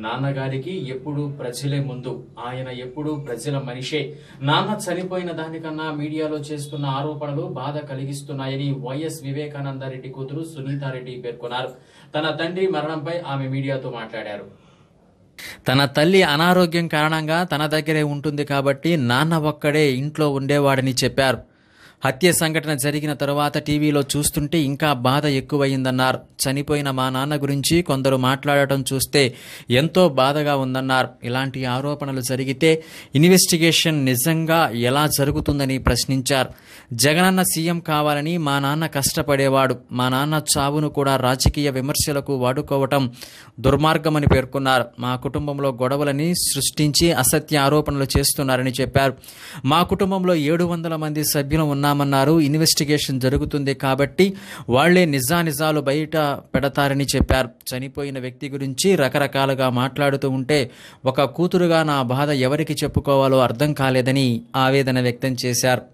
నాన్నగారికి ఎప్పుడు ప్రజలే ముందు ఆయన ఎప్పుడు ప్రజల మనిషే నాన్న చనిపోయిన దానికన్నా మీడియాలో చేస్తున్న ఆరోపణలు బాధ కలిగిస్తున్నాయని వైఎస్ వివేకానందరెడ్డి కూతురు సునీతారెడ్డి పేర్కొన్నారు తన తండ్రి మరణంపై ఆమె మీడియాతో మాట్లాడారు తన తల్లి అనారోగ్యం కారణంగా తన దగ్గరే ఉంటుంది కాబట్టి నాన్న ఒక్కడే ఇంట్లో ఉండేవాడని చెప్పారు హత్య సంఘటన జరిగిన తరువాత టీవీలో చూస్తుంటే ఇంకా బాధ ఎక్కువయిందన్నారు చనిపోయిన మా నాన్న గురించి కొందరు మాట్లాడటం చూస్తే ఎంతో బాధగా ఉందన్నారు ఇలాంటి ఆరోపణలు జరిగితే ఇన్వెస్టిగేషన్ నిజంగా ఎలా జరుగుతుందని ప్రశ్నించారు జగనన్న సీఎం కావాలని మా నాన్న కష్టపడేవాడు మా నాన్న చావును కూడా రాజకీయ విమర్శలకు వాడుకోవటం దుర్మార్గమని పేర్కొన్నారు మా కుటుంబంలో గొడవలని సృష్టించి అసత్య ఆరోపణలు చేస్తున్నారని చెప్పారు మా కుటుంబంలో ఏడు వందల మంది సభ్యులు ఉన్నామన్నారు ఇన్వెస్టిగేషన్ జరుగుతుంది కాబట్టి వాళ్లే నిజానిజాలు బయట పెడతారని చెప్పారు చనిపోయిన వ్యక్తి గురించి రకరకాలుగా మాట్లాడుతూ ఉంటే ఒక కూతురుగా నా బాధ ఎవరికి చెప్పుకోవాలో అర్థం కాలేదని ఆవేదన వ్యక్తం చేశారు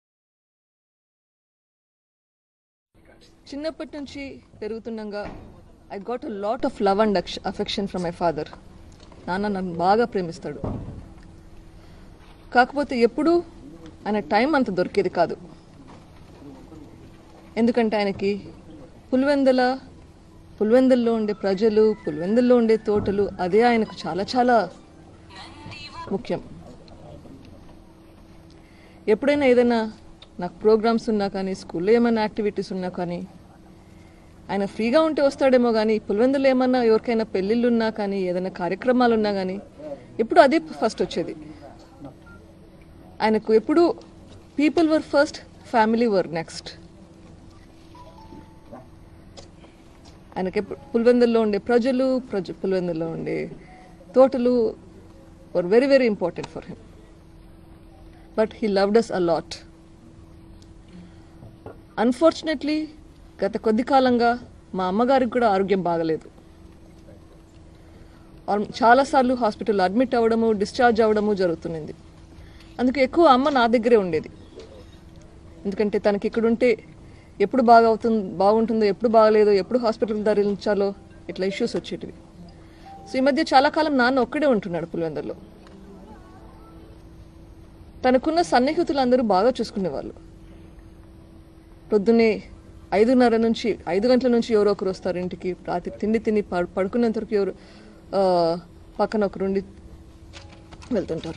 చిన్నప్పటి నుంచి పెరుగుతుండగా I got a lot of love and affection from my father నాన్న నన్ను బాగా ప్రేమిస్తాడు కాకపోతే ఎప్పుడూ ఆయన టైం అంత దొరికేది కాదు ఎందుకంటే ఆయనకి పులివెందల పులివెందుల్లో ఉండే ప్రజలు పులివెందుల్లో ఉండే తోటలు అదే ఆయనకు చాలా చాలా ముఖ్యం ఎప్పుడైనా ఏదైనా నాకు ప్రోగ్రామ్స్ ఉన్నా కానీ స్కూల్లో ఏమైనా యాక్టివిటీస్ ఉన్నా కానీ ఆయన ఫ్రీగా ఉంటే వస్తాడేమో కానీ పులివెందులో ఏమన్నా ఎవరికైనా పెళ్ళిళ్ళు ఉన్నా కానీ ఏదైనా కార్యక్రమాలు ఉన్నా కానీ ఎప్పుడు అదే ఫస్ట్ వచ్చేది ఆయనకు ఎప్పుడు people were first family were next ఆయనకి ఎప్పుడు పులివెందుల్లో ఉండే ప్రజలు ప్రజ పులివెందుల్లో ఉండే తోటలు were very very important for him but he loved us a lot unfortunately గత కొద్ది కాలంగా మా అమ్మగారికి కూడా ఆరోగ్యం బాగలేదు ఆల్- చాలాసార్లు హాస్పిటల్ అడ్మిట్ అవ్వడము డిశ్చార్జ్ అవ్వడము జరుగుతున్నది అందుకే ఎక్కువ అమ్మ నా దగ్గరే ఉండేది ఎందుకంటే తనకి ఇక్కడ ఉంటే ఎప్పుడు బాగా అవుతుంది బాగుంటుందో ఎప్పుడు బాగలేదో ఎప్పుడు హాస్పిటల్ ధరించాలో ఇట్లా ఇష్యూస్ వచ్చేటివి సో ఈ మధ్య చాలా కాలం నాన్న ఒక్కడే ఉంటున్నాడు పులివెందుల్లో తనకున్న సన్నిహితులు అందరూ బాగా చూసుకునేవాళ్ళు పొద్దున్నే ఐదున్నర నుంచి ఐదు గంటల నుంచి ఎవరో ఒకరు వస్తారు ఇంటికి రాత్రి తిండి తిని పడు పడుకునేంత వరకు ఎవరు ఆ, పక్కన ఒకరు ఉండి వెళ్తుంటారు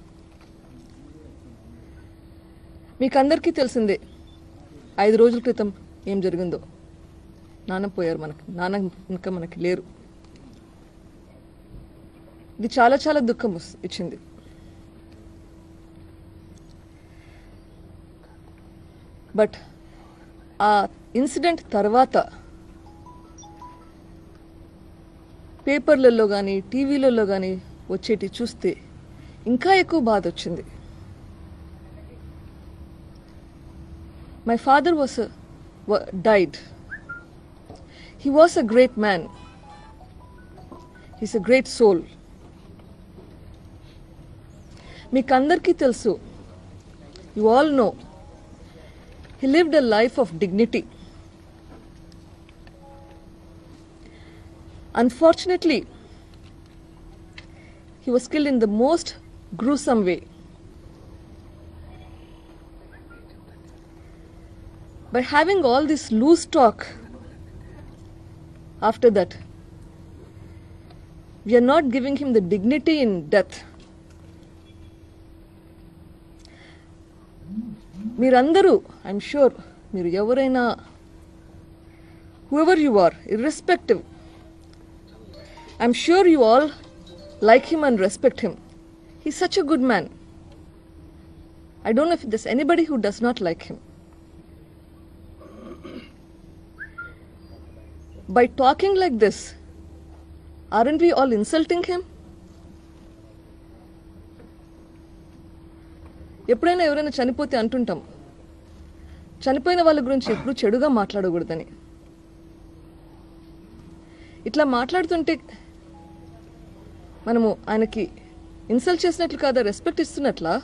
మీకు అందరికీ తెలిసిందే ఐదు రోజుల క్రితం ఏం జరిగిందో నాన్న పోయారు మనకి నాన్న ఇంకా మనకి లేరు ఇది చాలా చాలా దుఃఖం వస్- ఇచ్చింది బట్ ఆ ఇన్సిడెంట్ తర్వాత పేపర్లలో కానీ టీవీలలో కానీ వచ్చేటి చూస్తే ఇంకా ఎక్కువ బాధ వచ్చింది my father was died he was a great man he's a great soul మీకు అందరికీ తెలుసు you all know He lived a life of dignity. Unfortunately, he was killed in the most gruesome way. By having all this loose talk after that, we are not giving him the dignity in death. మీరందరూ I'm sure మీరు ఎవరైనా whoever you are irrespective I'm sure you all like him and respect him he such a good man I don't know if this anybody who does not like him by talking like this aren't we all insulting him ఎప్పుడైనా ఎవరైనా చనిపోతే అంటుంటాం చనిపోయిన వాళ్ళ గురించి ఎప్పుడు చెడుగా మాట్లాడకూడదని ఇట్లా మాట్లాడుతుంటే మనము ఆయనకి ఇన్సల్ట్ చేసినట్లు కాదా రెస్పెక్ట్ ఇస్తున్నట్లా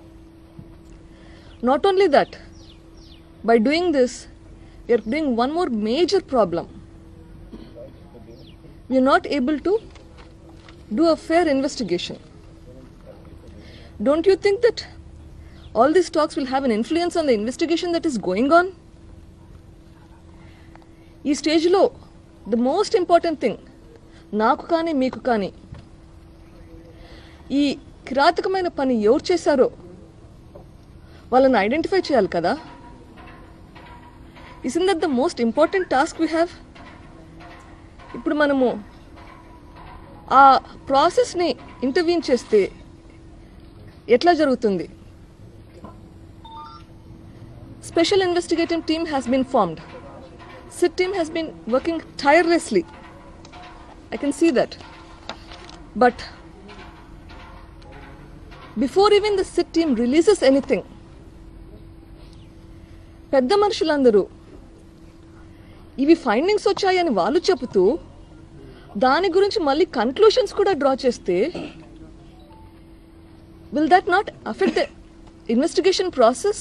not only that by doing this we're doing one more major problem we're not able to do a fair investigation. Don't you think that all these talks will have an influence on the investigation that is going on? ఈ స్టేజ్లో the most important thing నాకు కానీ మీకు కానీ ఈ కిరాతకమైన పని ఎవరు చేశారో వాళ్ళని ఐడెంటిఫై చేయాలి కదా in that the most important task we have ఇప్పుడు మనము ఆ ప్రాసెస్ని ఇంటర్వ్యూన్ చేస్తే ఎట్లా జరుగుతుంది special investigative team has been formed SIT team has been working tirelessly I can see that but before even the SIT team releases anything పెద్ద మనుషులందరూ ఇవి ఫైండింగ్స్ వచ్చాయని వాళ్ళు చెబుతూ దాని గురించి మళ్ళీ కన్క్లూషన్స్ కూడా డ్రా చేస్తే will that not affect the investigation process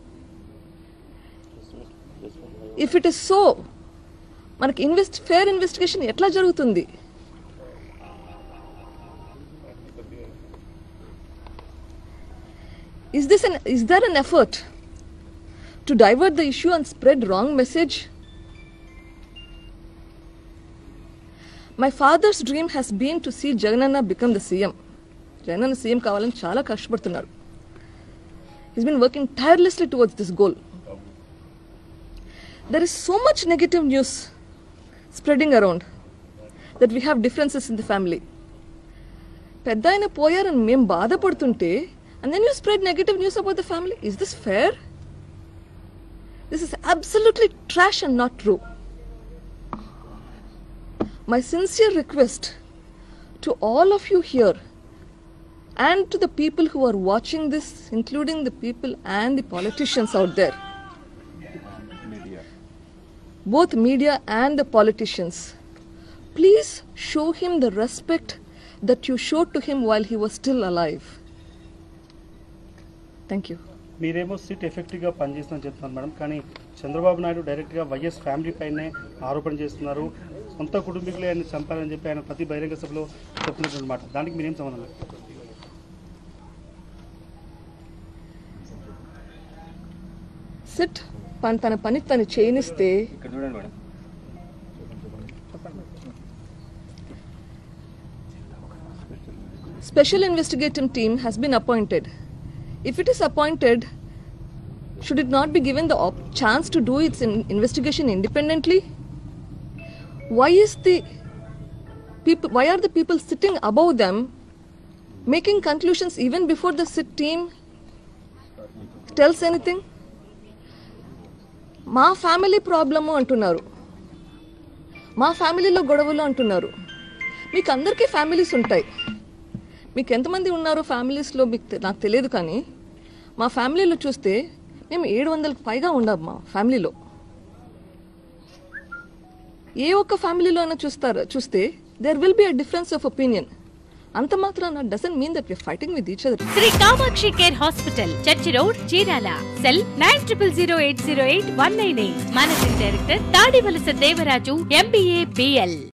if it is so మనకి ఇన్వెస్ట్ ఫేర్ ఇన్వెస్టిగేషన్ ఎట్లా జరుగుతుంది is this an is there an effort to divert the issue and spread wrong message my father's dream has been to see Jagananna become the CM Jagananna CM కావాలని చాలా కష్టపడుతున్నారు is been working tirelessly towards this goal there is so much negative news spreading around that we have differences in the family పెద్ద ఆయన పోయారని మేము బాధపడుతుంటే and then you spread negative news about the family is this fair this is absolutely trash and not true my sincere request to all of you here and to the people who are watching this, including the people and the politicians out there, both media and the politicians, please show him the respect that you showed to him while he was still alive. Thank you. మీరేమో SIT ఎఫెక్టివ్గా పనిచేస్తుందని చెప్తున్నారు madam కానీ చంద్రబాబు నాయుడు డైరెక్ట్గా YS family పైనే ఆరోపణ చేస్తున్నారు సొంత కుటుంబీకులే ఆయన చంపారని చెప్పి ఆయన ప్రతి బహిరంగ సభలో చెప్తున్నటువంటి మాట దానికి మీరేం సంబంధం లేదు సిట్ పని తన పని తను చేయనిస్తే Special investigative team has been appointed. If it is appointed, should it not be given the op- chance to do its in- investigation independently? Why is the people? Why are the people sitting above them, making conclusions even before the sit team tells anything? మా family problem అంటున్నారు మా ఫ్యామిలీలో గొడవలు అంటున్నారు మీకు అందరికీ families ఉంటాయి మీకు ఎంతమంది ఉన్నారు ఫ్యామిలీస్లో మీకు తె- నాకు తెలియదు కానీ మా ఫ్యామిలీలో చూస్తే మేము ఏడు వందలకు పైగా ఉన్నాం మా ఫ్యామిలీలో ఏ ఒక్క ఫ్యామిలీలో అయినా చూస్తారా చూస్తే there will be a difference of opinion అంత మాత్రాన doesn't mean that we fighting with each other Shri Kamakshi care hospital church road Chirala cell nine triple zero eight zero eight one nine eight managing director Tadivalasa Devaraju MBA BL